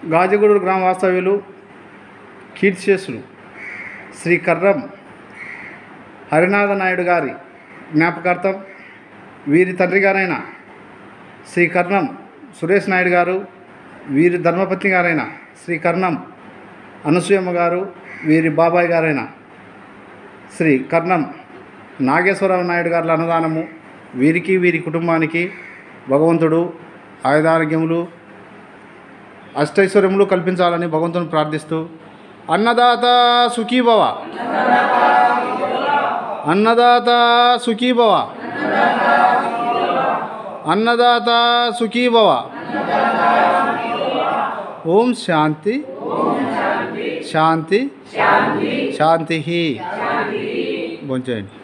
గాజగూడూరు గ్రామ వాస్తవ్యులు కీర్తిశేషులు శ్రీ కర్రం హరినాథ నాయుడు గారి జ్ఞాపకార్థం వీరి తండ్రి గారైన శ్రీ కర్ణం సురేష్ నాయుడు గారు వీరి ధర్మపత్ని గారైన శ్రీ కర్ణం అనసూయమ్మ గారు వీరి బాబాయ్ గారైన శ్రీ కర్ణం నాగేశ్వరరావు నాయుడు గారి అన్నదానము వీరికి వీరి కుటుంబానికి భగవంతుడు ఆయుధారోగ్యములు అష్టైశ్వర్యములు కల్పించాలని భగవంతుని ప్రార్థిస్తూ అన్నదాత సుఖీభవ అన్నదాత సుఖీభవ అన్నదాత సుఖీభవ ఓం శాంతి శాంతి శాంతి భోంచేయండి